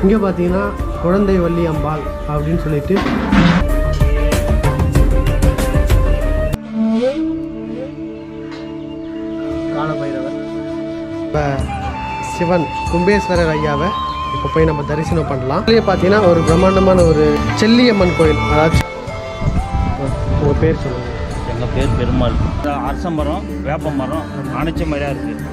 இங்கே பார்த்தீங்கன்னா குழந்தை வள்ளி அம்பாள் அப்படின்னு சொல்லிட்டு காலபைரவர் இப்போ சிவன் கும்பேஸ்வரர் ஐயாவை இப்போ போய் நம்ம தரிசனம் பண்ணலாம் இதுலேயே பார்த்தீங்கன்னா ஒரு பிரம்மாண்டமான ஒரு செல்லியம்மன் கோயில் அதாவது உங்கள் பேர் சொல்லுங்கள் எங்கள் பேர் பெருமாள் இந்த அரச மரம் வேப்ப மரம் அணைச்ச மாதிரியா இருக்குது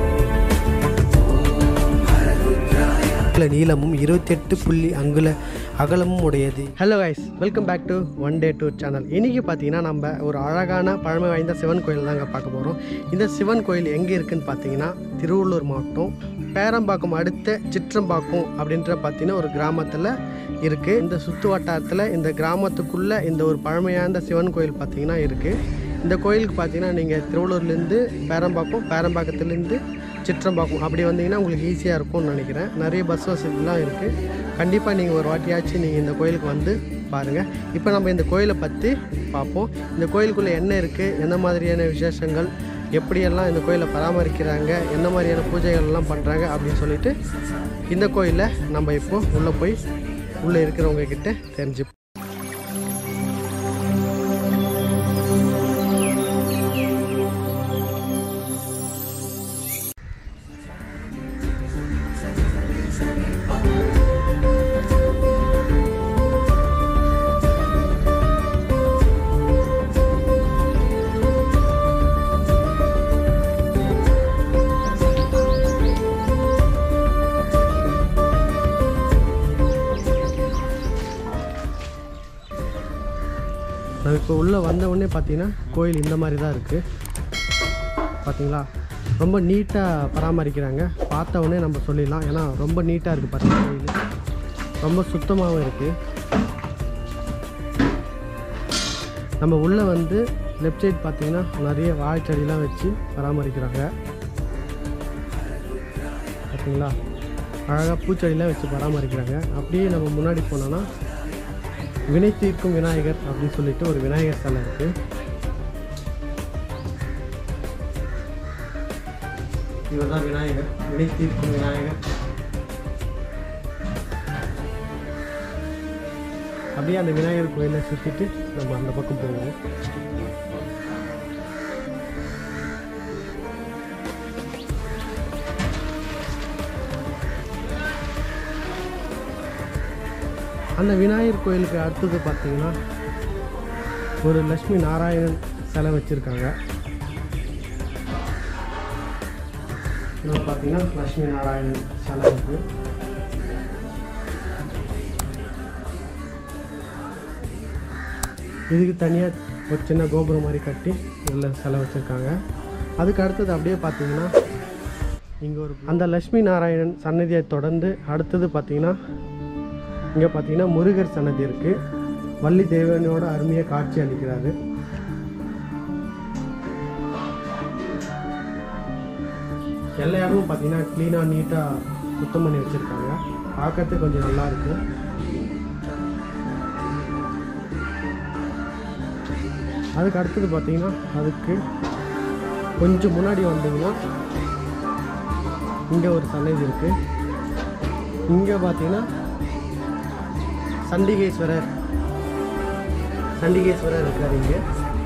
அங்குல நீளமும் இருபத்தெட்டு புள்ளி அங்குல அகலமும் உடையது hello guys welcome back to one day tour channel இன்றைக்கி பார்த்தீங்கன்னா நம்ம ஒரு அழகான பழமை வாய்ந்த சிவன் கோயில் தாங்க பார்க்க போகிறோம் இந்த சிவன் கோயில் எங்கே இருக்குன்னு பார்த்தீங்கன்னா திருவள்ளூர் மாவட்டம் பேரம்பாக்கம் அடுத்த சிற்றம்பாக்கம் அப்படின்ற பார்த்தீங்கன்னா ஒரு கிராமத்தில் இருக்குது இந்த சுற்று வட்டாரத்தில் இந்த கிராமத்துக்குள்ளே இந்த ஒரு பழமையான சிவன் கோயில் பார்த்தீங்கன்னா இருக்குது இந்த கோயிலுக்கு பார்த்தீங்கன்னா நீங்கள் திருவள்ளூர்லேருந்து பேரம்பாக்கம் பேரம்பாக்கத்துலேருந்து சிற்றம்பாக்கம் அப்படி வந்தீங்கன்னா உங்களுக்கு ஈஸியாக இருக்கும்னு நினைக்கிறேன் நிறைய பஸ் வசதிலாம் இருக்குது கண்டிப்பாக நீங்கள் ஒரு வாட்டியாச்சும் நீங்கள் இந்த கோயிலுக்கு வந்து பாருங்கள் இப்போ நம்ம இந்த கோயிலை பற்றி பார்ப்போம் இந்த கோயிலுக்குள்ளே என்ன இருக்குது எந்த மாதிரியான விசேஷங்கள் எப்படியெல்லாம் இந்த கோயிலை பராமரிக்கிறாங்க என்ன மாதிரியான பூஜைகள்லாம் பண்ணுறாங்க அப்படின்னு சொல்லிட்டு இந்த கோயிலில் நம்ம இப்போ உள்ளே போய் உள்ளே இருக்கிறவங்க கிட்ட தெரிஞ்சு நம்ம இப்போ உள்ளே வந்த உடனே பார்த்தீங்கன்னா கோயில் இந்த மாதிரி தான் இருக்குது பார்த்தீங்களா ரொம்ப நீட்டாக பராமரிக்கிறாங்க பார்த்த உடனே நம்ம சொல்லிடலாம் ஏன்னா ரொம்ப நீட்டாக இருக்குது பார்த்தீங்கன்னா கோயில் ரொம்ப சுத்தமாகவும் இருக்குது நம்ம உள்ளே வந்து லெஃப்ட் சைடு பார்த்தீங்கன்னா நிறைய வாழைச்செடிலாம் வச்சு பராமரிக்கிறாங்க பார்த்தீங்களா அழகாக பூச்செடிலாம் வச்சு பராமரிக்கிறாங்க அப்படியே நம்ம முன்னாடி போனோன்னா வினை தீர்க்கும் விநாயகர் அப்படின்னு சொல்லிட்டு ஒரு விநாயகர் சிலை இருக்கு இவர் தான் விநாயகர் வினை தீர்க்கும் விநாயகர் அப்படியே அந்த விநாயகர் கோயிலை சுற்றிட்டு நம்ம அந்த பக்கம் போவோம் அந்த விநாயகர் கோயிலுக்கு அடுத்தது பார்த்தீங்கன்னா ஒரு லக்ஷ்மி நாராயணன் சிலை வச்சுருக்காங்க இது பார்த்தீங்கன்னா லக்ஷ்மி நாராயணன் சிலை இருக்கு இதுக்கு தனியாக ஒரு சின்ன கோபுரம் மாதிரி கட்டி இதில் சிலை வச்சுருக்காங்க அதுக்கு அடுத்தது அப்படியே பார்த்தீங்கன்னா இங்கே ஒரு அந்த லக்ஷ்மி நாராயணன் சன்னதியை தொடர்ந்து அடுத்தது பார்த்தீங்கன்னா இங்கே பார்த்தீங்கன்னா முருகர் சன்னதி இருக்குது வள்ளி தேவனோட அருமையாக காட்சி அளிக்கிறாரு எல்லா இடமும் பார்த்தீங்கன்னா க்ளீனாக நீட்டாக சுத்தம் பண்ணி வச்சுருக்காங்க பார்க்கறதுக்கு கொஞ்சம் நல்லா இருக்கு அதுக்கு அடுத்தது பார்த்தீங்கன்னா அதுக்கு கொஞ்சம் முன்னாடி வந்தீங்கன்னா இங்கே ஒரு சன்னதி இருக்குது இங்கே பார்த்தீங்கன்னா சண்டிகேஸ்வரர் சண்டிகேஸ்வரர் இருக்கார் இங்கே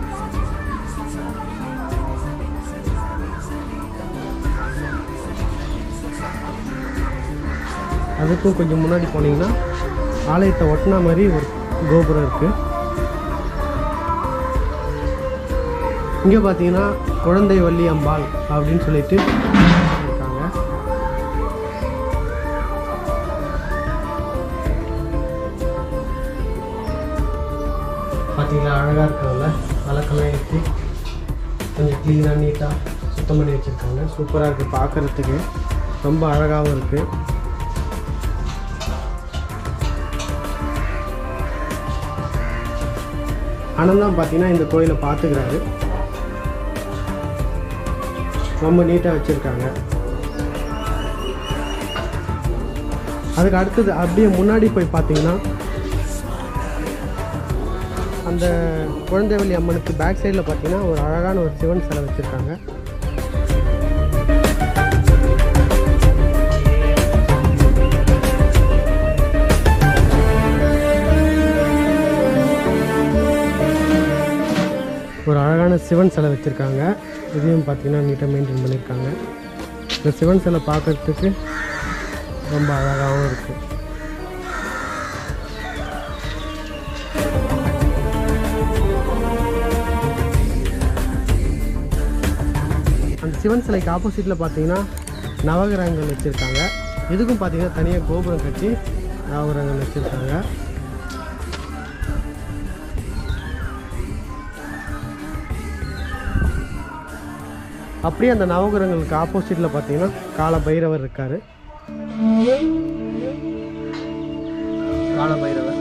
அதுக்கும் கொஞ்சம் முன்னாடி போனீங்கன்னா ஆலயத்தை ஒட்டின மாதிரி ஒரு கோபுரம் இருக்குது இங்கே பார்த்தீங்கன்னா குழந்தை வள்ளி அம்பாள் அப்படின்னு சொல்லிட்டு இருக்காங்க பார்த்தீங்களா அழகாக இருக்கிறதுல விளக்கெல்லாம் ஏற்றி கொஞ்சம் க்ளீனாக நீட்டாக சுத்தம் பண்ணி வச்சுருக்காங்க சூப்பராக இருக்குது பார்க்குறதுக்கு ரொம்ப அழகாகவும் இருக்குது அனந்தான் பார்த்தீங்கன்னா இந்த கோயிலை பார்த்துக்கிறாரு ரொம்ப நீட்டாக வச்சுருக்காங்க அதுக்கு அடுத்தது அப்படியே முன்னாடி போய் பார்த்தீங்கன்னா அந்த குழந்தைவள்ளி அம்மனுக்கு பேக் சைடில் பார்த்தீங்கன்னா ஒரு அழகான ஒரு சிவன் சிலை வச்சுருக்காங்க ஒரு அழகான சிவன் சிலை வச்சுருக்காங்க இதையும் பார்த்தீங்கன்னா நீட்டாக மெயின்டைன் பண்ணியிருக்காங்க இந்த சிவன் சிலை பார்க்கறதுக்கு ரொம்ப அழகாகவும் இருக்குது அந்த சிவன் சிலைக்கு ஆப்போசிட்டில் பார்த்தீங்கன்னா நவகிரகங்கள் வச்சுருக்காங்க இதுக்கும் பார்த்தீங்கன்னா தனியாக கோபுரம் கட்டி நவகிரகங்கள் வச்சுருக்காங்க அப்படியே அந்த நவகிரகங்களுக்கு ஆப்போசிட்டில் பார்த்தீங்கன்னா கால பைரவர் இருக்கார் கால பைரவர்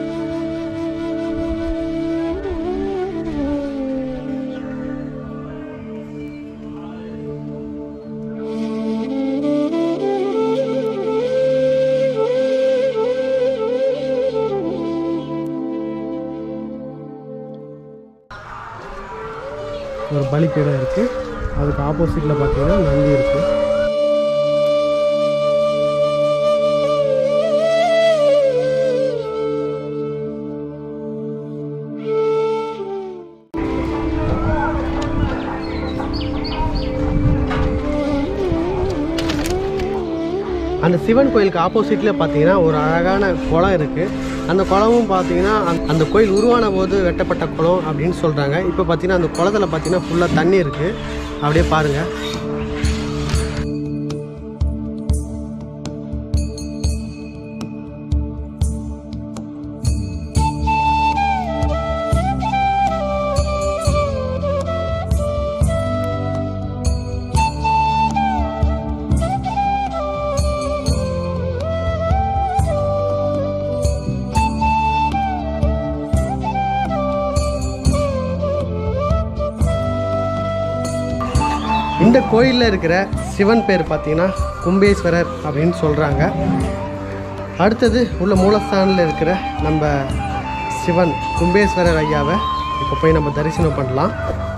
ஒரு பலிப்பீடம் இருக்குது அதுக்கு ஆப்போசிட்டில் பார்த்தீங்கன்னா நந்தி இருக்குது அந்த சிவன் கோயிலுக்கு ஆப்போசிட்டில் பார்த்தீங்கன்னா ஒரு அழகான குளம் இருக்குது அந்த குளமும் பார்த்தீங்கன்னா அந்த- அந்த கோயில் உருவான போது வெட்டப்பட்ட குளம் அப்படின்னு சொல்கிறாங்க இப்போ பார்த்தீங்கன்னா அந்த குளத்துல பார்த்தீங்கன்னா ஃபுல்லாக தண்ணி இருக்குது அப்படியே பாருங்கள் இந்த கோயிலில் இருக்கிற சிவன் பேர் பார்த்தீங்கன்னா கும்பேஸ்வரர் அப்படின்னு சொல்கிறாங்க அடுத்தது உள்ள மூலஸ்தானில் இருக்கிற நம்ம சிவன் கும்பேஸ்வரர் ஐயாவை இப்போ போய் நம்ம தரிசனம் பண்ணலாம்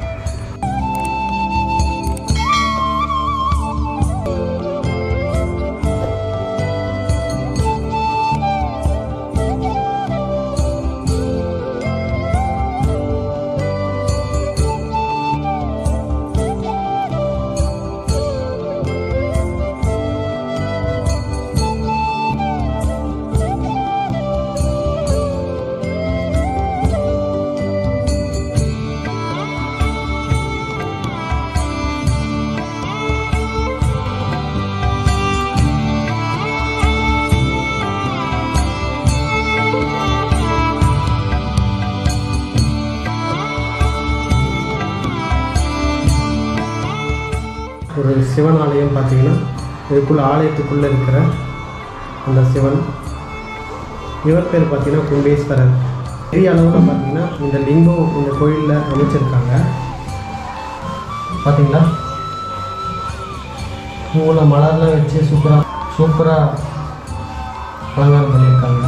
ஒரு சிவன் ஆலயம் பார்த்தீங்கன்னா இதுக்குள்ள ஆலயத்துக்குள்ளே இருக்கிற அந்த சிவன் இவர் பேர் பார்த்தீங்கன்னா கும்பேஸ்வரர் பெரிய அளவில் பார்த்தீங்கன்னா இந்த லிங்கம் இந்த கோயிலில் அமைச்சிருக்காங்க பார்த்தீங்களா இவ்வளோ மலர்லாம் வச்சு சூப்பராக சூப்பராக அலங்காரம் பண்ணியிருக்காங்க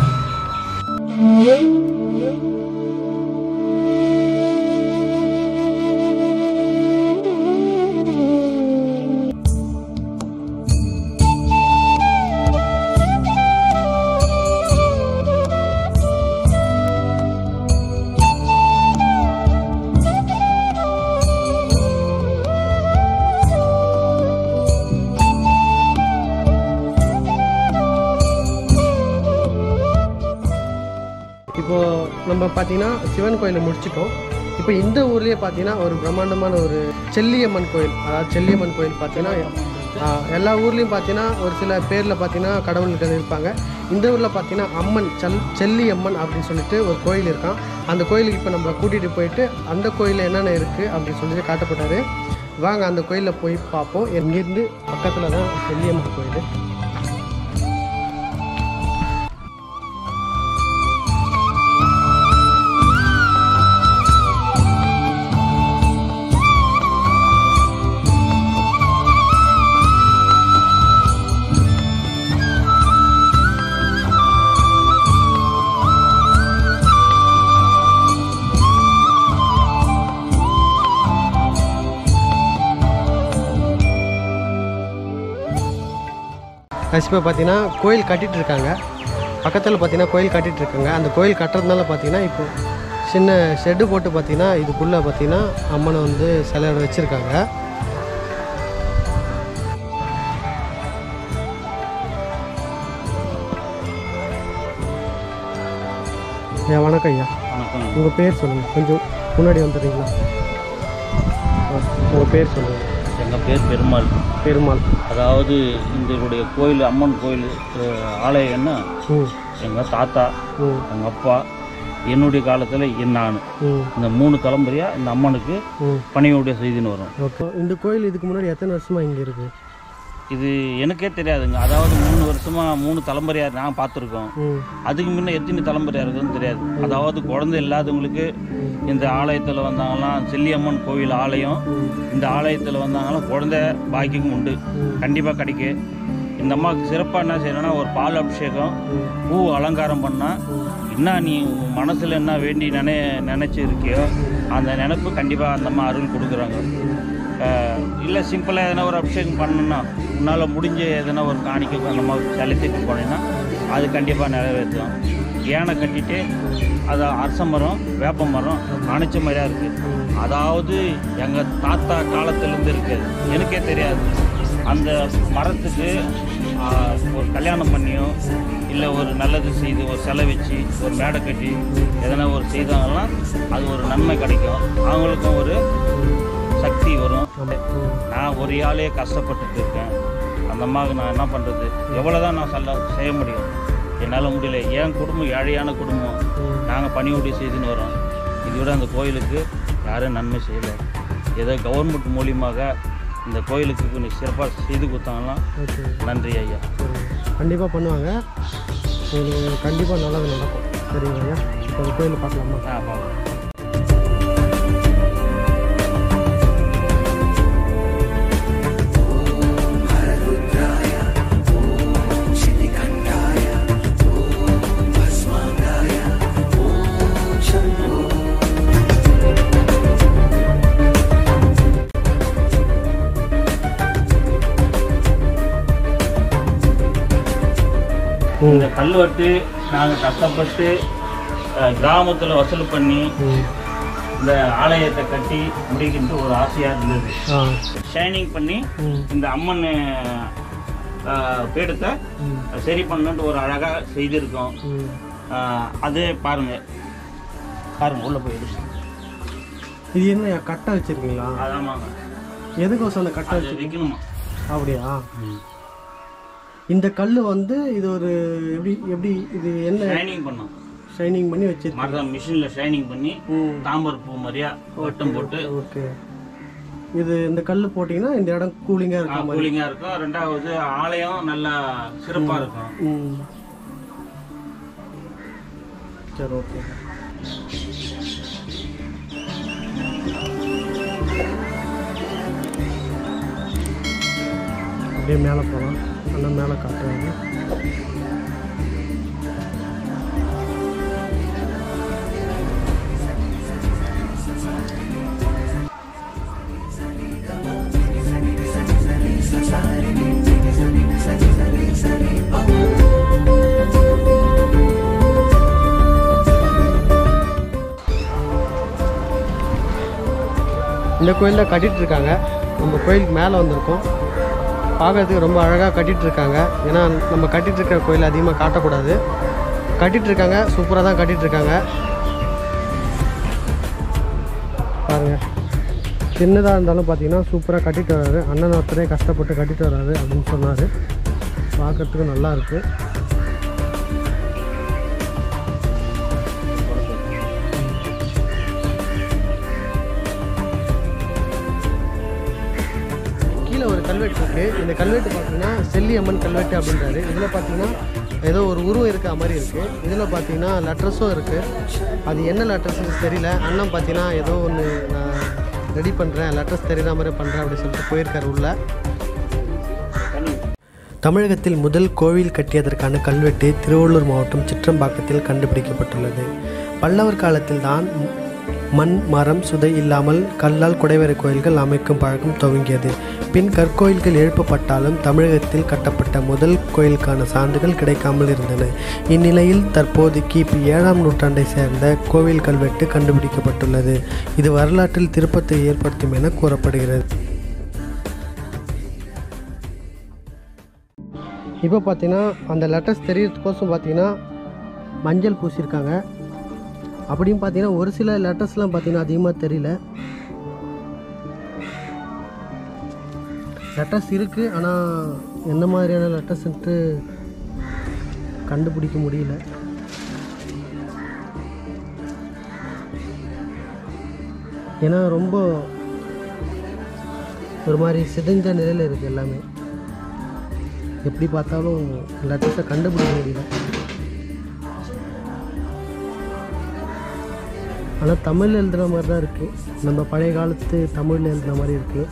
இப்போது நம்ம பார்த்தீங்கன்னா சிவன் கோயிலை முடிச்சிட்டோம் இப்போ இந்த ஊர்லேயே பார்த்தீங்கன்னா ஒரு பிரம்மாண்டமான ஒரு செல்லியம்மன் கோயில் அதாவது செல்லியம்மன் கோயில் பார்த்தீங்கன்னா ஆஹ், எல்லா ஊர்லேயும் பார்த்தீங்கன்னா ஒரு சில பேரில் பார்த்தீங்கன்னா கடவுள்கள் இருப்பாங்க இந்த ஊரில் பார்த்தீங்கன்னா அம்மன் செல் செல்லியம்மன் அப்படின்னு சொல்லிட்டு ஒரு கோயில் இருக்கான் அந்த கோயிலுக்கு இப்போ நம்ம கூட்டிகிட்டு போயிட்டு அந்த கோயிலில் என்னென்ன இருக்குது அப்படின்னு சொல்லிட்டு காட்டப்பட்டாரு வாங்க அந்த கோயிலில் போய் பார்ப்போம் இங்கேருந்து பக்கத்தில் தான் செல்லியம்மன் கோயில் இப்போ பார்த்தீங்கன்னா கோயில் கட்டிட்டு இருக்காங்க பக்கத்தில் பார்த்தீங்கன்னா கோயில் கட்டிட்டு இருக்காங்க அந்த கோயில் கட்டுறதுனால பார்த்தீங்கன்னா இப்போ சின்ன ஷெட்டு போட்டு பார்த்தீங்கன்னா இதுக்குள்ளே பார்த்தீங்கன்னா அம்மனை வந்து சிலையோட வச்சுருக்காங்க ஐயா வணக்கம் ஐயா வணக்கம் உங்கள் பேர் சொல்லுங்கள் கொஞ்சம் முன்னாடி வந்துடுறீங்களா உங்கள் பேர் சொல்லுங்கள் எங்கள் பேர் பெருமாள் பெருமாள் அதாவது எங்களுடைய கோயில் அம்மன் கோயில் அஹ், ஆலயம் என்ன ம் எங்கள் தாத்தா ம் எங்கள் அப்பா என்னுடைய காலத்தில் நான் ம் இந்த மூணு தலைமுறையாக இந்த அம்மனுக்கு ம் பணியுடைய செய்தின்னு வரும் ஓகே இந்த கோயில் இதுக்கு முன்னாடி எத்தனை வருஷமாக இங்கே இருக்குது இது எனக்கே தெரியாதுங்க அதாவது மூணு வருஷமாக மூணு தலைமுறையாக நான் பார்த்துருக்கோம் ம் அதுக்கு முன்ன எத்தனை தலைமுறையாக இருக்குதுன்னு தெரியாது அதாவது குழந்தை இல்லாதவங்களுக்கு இந்த ஆலயத்தில் வந்தாங்கலாம் செல்லியம்மன் கோவில் ஆலயம் இந்த ஆலயத்தில் வந்தாங்கலாம் குழந்தை பாக்கியம் உண்டு கண்டிப்பாக கிடைக்கும் இந்த அம்மாவுக்கு சிறப்பாக என்ன செய்யணும்னா ஒரு பால் அபிஷேகம் பூ அலங்காரம் பண்ணால் என்ன நீ உன் மனசில் என்ன வேண்டி நினை நினச்சி இருக்கியோ அந்த நினப்பு கண்டிப்பாக அந்த அம்மா அருள் கொடுக்குறாங்க இல்லை சிம்பிளாக எதனா ஒரு அபிஷேகம் பண்ணணும்னா உன்னால் முடிஞ்ச எதனா ஒரு காணிக்கை அந்த மாதிரி செலுத்திட்டு போனீங்கன்னா அது கண்டிப்பாக நிறைவேற்றும் யானை கட்டிட்டு அது அரச மரம் வேப்ப மரம் அணைச்ச மாதிரியா இருக்குது அதாவது எங்கள் தாத்தா காலத்துலேருந்து இருக்குது எனக்கே தெரியாது அந்த மரத்துக்கு ஆ, ஒரு கல்யாணம் பண்ணியோ இல்லை ஒரு நல்லது செய்து ஒரு சிலை வச்சு ஒரு மேடை கட்டி எதனா ஒரு செய்தாங்கன்னா அது ஒரு நன்மை கிடைக்கும் அவங்களுக்கும் ஒரு சக்தி வரும் நான் ஒரு ஆளே கஷ்டப்பட்டுட்டு இருக்கேன் அந்த அம்மாவுக்கு நான் என்ன பண்ணுறது எவ்வளோ தான் நான் சொல்ல செய்ய முடியும் என்னால் முடியல என் குடும்பம் ஏழையான குடும்பம் நாங்கள் பணிவுடைய செய்துன்னு வரோம் இதோட அந்த கோயிலுக்கு யாரும் நன்மை செய்யலை ஏதோ கவர்மெண்ட் மூலியமாக இந்த கோயிலுக்கு கொஞ்சம் சிறப்பாக செய்து கொடுத்தாங்கன்னா ஓகே நன்றி ஐயா கண்டிப்பாக பண்ணுவாங்க உங்களுக்கு கண்டிப்பாக நல்லது நடக்கும் சரிங்க ஐயா இப்போ அந்த கோயிலை பார்க்கலாமா ஆ பார்க்கலாம் இந்த கல்வெட்டு நாங்கள் கஷ்டப்பட்டு கிராமத்தில் வசூல் பண்ணி ம் இந்த ஆலயத்தை கட்டி முடிக்கின்ற ஒரு ஆசையாக இருந்தது ஆ ஷைனிங் பண்ணி ம் இந்த அம்மன் அஹ், பீடத்தை ம் சரி பண்ணணுன்ட்டு ஒரு அழகாக செய்திருக்கோம் ம் அஹ், அது பாருங்க பாருங்க உள்ள போய் எடு. இது என்ன கட்டை வச்சிருக்கீங்களா அதாமாங்க எதுக்கோசம் அந்த கட்டை அது வச்சு வைக்கணுமா அப்படியா இந்த கல் வந்து இது ஒரு எப்படி எப்படி இது என்ன ஷைனிங் பண்ணோம் ஷைனிங் பண்ணி வச்சிருக்கு மரம் மிஷினில் ஷைனிங் பண்ணி ம் தாம்பர் பூ மாதிரியா வட்டம் போட்டு ஓகே இது இந்த கல் போட்டிங்கன்னா இந்த இடம் கூலிங்காக இருக்க மாதிரி கூலிங்காக இருக்கும் ரெண்டாவது ஆலயம் நல்லா சிறப்பாக இருக்கும் ம் சரி ஓகே அப்படியே மேலே போகலாம் அண்ணன் மேலே காட்டுறாங்க இந்த கோயிலில் கட்டிட்டு இருக்காங்க நம்ம கோயிலுக்கு மேலே வந்திருக்கோம் பார்க்கறதுக்கு ரொம்ப அழகாக கட்டிட்டு இருக்காங்க ஏன்னா நம்ம கட்டிட்டு இருக்கிற கோயில் அதிகமாக காட்டக்கூடாது கட்டிட்டு இருக்காங்க சூப்பராக தான் கட்டிட்டு இருக்காங்க பாருங்க சின்னதாக இருந்தாலும் பார்த்தீங்கன்னா சூப்பராக கட்டிட்டு வர்றாரு அண்ணன் ஒருத்தரே கஷ்டப்பட்டு கட்டிட்டு வர்றாரு அப்படின்னு சொன்னார் பார்க்கறதுக்கு நல்லா இருக்கு கீழே ஒரு கல்வெட்டு இருக்கு இந்த கல்வெட்டு பார்த்தீங்கன்னா செல்லி அம்மன் கல்வெட்டு அப்படின்றாரு இதில் பார்த்தீங்கன்னா ஏதோ ஒரு உருவம் இருக்க மாதிரி இருக்கு இதில் பார்த்தீங்கன்னா லெட்டர்ஸும் இருக்கு அது என்ன லெட்டர்ஸ்னு தெரியல அண்ணன் பார்த்தீங்கன்னா ஏதோ ஒன்று நான் ரெடி பண்ணுறேன் லெட்டர்ஸ் தெரியுற மாதிரி பண்ணுறேன் அப்படின்னு சொல்லிட்டு போயிருக்காரு உள்ள தமிழகத்தில் முதல் கோவில் கட்டியதற்கான கல்வெட்டு திருவள்ளூர் மாவட்டம் சிற்றம்பாக்கத்தில் கண்டுபிடிக்கப்பட்டுள்ளது பல்லவர் காலத்தில் தான் மண் மரம் சுதை இல்லாமல் கல்லால் குடைவரை கோயில்கள் அமைக்கும் பழக்கம் துவங்கியது பின் கற்கோயில்கள் எழுப்பப்பட்டாலும் தமிழகத்தில் கட்டப்பட்ட முதல் கோயிலுக்கான சான்றுகள் கிடைக்காமல் இருந்தன இந்நிலையில் தற்போது கிபி ஏழாம் நூற்றாண்டை சேர்ந்த கோவில் கல்வெட்டு கண்டுபிடிக்கப்பட்டுள்ளது இது வரலாற்றில் திருப்பத்தை ஏற்படுத்தும் என கூறப்படுகிறது இப்போ பார்த்தீங்கன்னா அந்த லெட்டர்ஸ் தெரியறதுக்கோசம் பார்த்தீங்கன்னா மஞ்சள் பூசியிருக்காங்க அப்படியும் பார்த்தீங்கன்னா ஒரு சில லெட்டர்ஸ்லாம் பார்த்தீங்கன்னா அதிகமாக தெரியல லெட்டர்ஸ் இருக்குது ஆனால் என்ன மாதிரியான லெட்டர்ஸ்ன்ட்டு கண்டுபிடிக்க முடியல ஏன்னா ரொம்ப ஒரு மாதிரி சிதைஞ்ச நிலையில் இருக்குது எல்லாமே எப்படி பார்த்தாலும் லெட்டர்ஸை கண்டுபிடிக்க முடியல ஆனால் தமிழ் எழுதுன மாதிரி தான் இருக்குது நம்ம பழைய காலத்து தமிழில் எழுதுன மாதிரி இருக்குது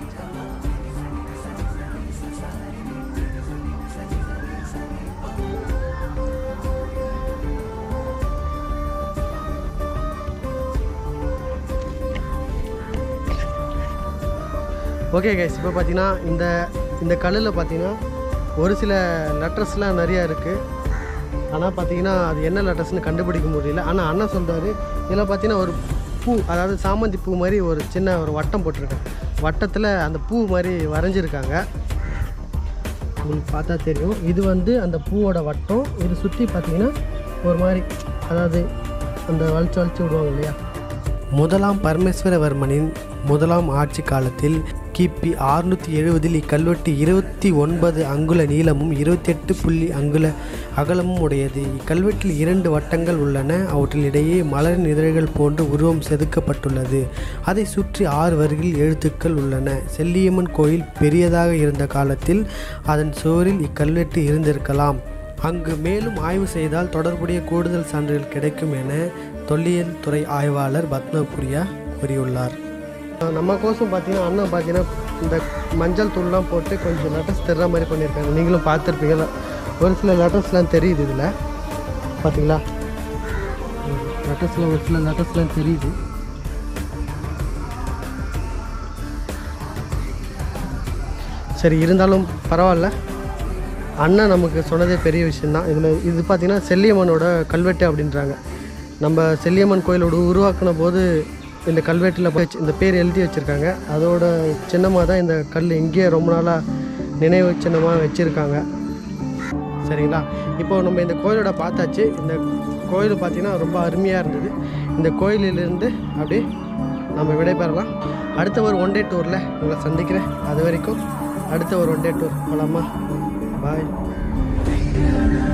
ஓகே கைஸ் இப்போ பார்த்தீங்கன்னா இந்த இந்த கல்லில் பார்த்தீங்கன்னா ஒரு சில லெட்டர்ஸ்லாம் நிறையா இருக்குது ஆனால் பார்த்தீங்கன்னா அது என்ன லெட்டர்ஸ்னு கண்டுபிடிக்க முடியல ஆனால் அண்ணன் சொல்கிறாரு இதில் பார்த்தீங்கன்னா ஒரு பூ அதாவது சாமந்தி பூ மாதிரி ஒரு சின்ன ஒரு வட்டம் போட்டிருக்கேன் வட்டத்தில் அந்த பூ மாதிரி வரைஞ்சிருக்காங்க உங்களுக்கு பார்த்தா தெரியும் இது வந்து அந்த பூவோட வட்டம் இது சுற்றி பார்த்தீங்கன்னா ஒரு மாதிரி அதாவது அந்த வளைச்சு வளைச்சு விடுவாங்க இல்லையா முதலாம் பரமேஸ்வரவர்மனின் முதலாம் ஆட்சி காலத்தில் கிபி அறுநூற்றி எழுபதில் இக்கல்வெட்டு இருபத்தி ஒன்பது அங்குல நீளமும் இருபத்தெட்டு புள்ளி அங்குல அகலமும் உடையது இக்கல்வெட்டில் இரண்டு வட்டங்கள் உள்ளன அவற்றில் இடையே மலரின் இதழ்கள் போன்று உருவம் செதுக்கப்பட்டுள்ளது அதை சுற்றி ஆறு வரிகளில் எழுத்துக்கள் உள்ளன செல்லியம்மன் கோயில் பெரியதாக இருந்த காலத்தில் அதன் சுவரில் இக்கல்வெட்டு இருந்திருக்கலாம் அங்கு மேலும் ஆய்வு செய்தால் தொடர்புடைய கூடுதல் சான்றுகள் கிடைக்கும் என தொல்லியல் துறை ஆய்வாளர் பத்மபுரியா கூறியுள்ளார் நம்ம கோசம் பார்த்தீங்கன்னா அண்ணன் பார்த்தீங்கன்னா இந்த மஞ்சள் தூள்லாம் போட்டு கொஞ்சம் லெட்டர்ஸ் தெரிற மாதிரி பண்ணியிருக்காங்க நீங்களும் பார்த்துருப்பீங்களா ஒரு சில லெட்டர்ஸ்லாம் தெரியுது இதில் பார்த்தீங்களா லெட்டர்ஸில் ஒரு சில லெட்டர்ஸ்லாம் தெரியுது சரி இருந்தாலும் பரவாயில்ல அண்ணன் நமக்கு சொன்னதே பெரிய விஷயந்தான் இதில் இது பார்த்திங்கன்னா செல்லியம்மனோட கல்வெட்டு அப்படின்றாங்க நம்ம செல்லியம்மன் கோயிலோட உருவாக்கின போது இந்த கல்வெட்டில் போய் இந்த பேர் எழுதி வச்சுருக்காங்க அதோட சின்னமாக தான் இந்த கல் இங்கேயே ரொம்ப நாளாக நினைவு சின்னமாக வச்சுருக்காங்க சரிங்களா இப்போ நம்ம இந்த கோயிலோட பார்த்தாச்சு இந்த கோயில் பார்த்திங்கன்னா ரொம்ப அருமையாக இருந்தது இந்த கோயிலிலிருந்து அப்படியே நம்ம விடைபெறலாம் அடுத்த ஒரு ஒன் டே டூரில் உங்களை சந்திக்கிறேன் அது வரைக்கும் அடுத்த ஒரு ஒன் டே டூர் போகலாமா பாய்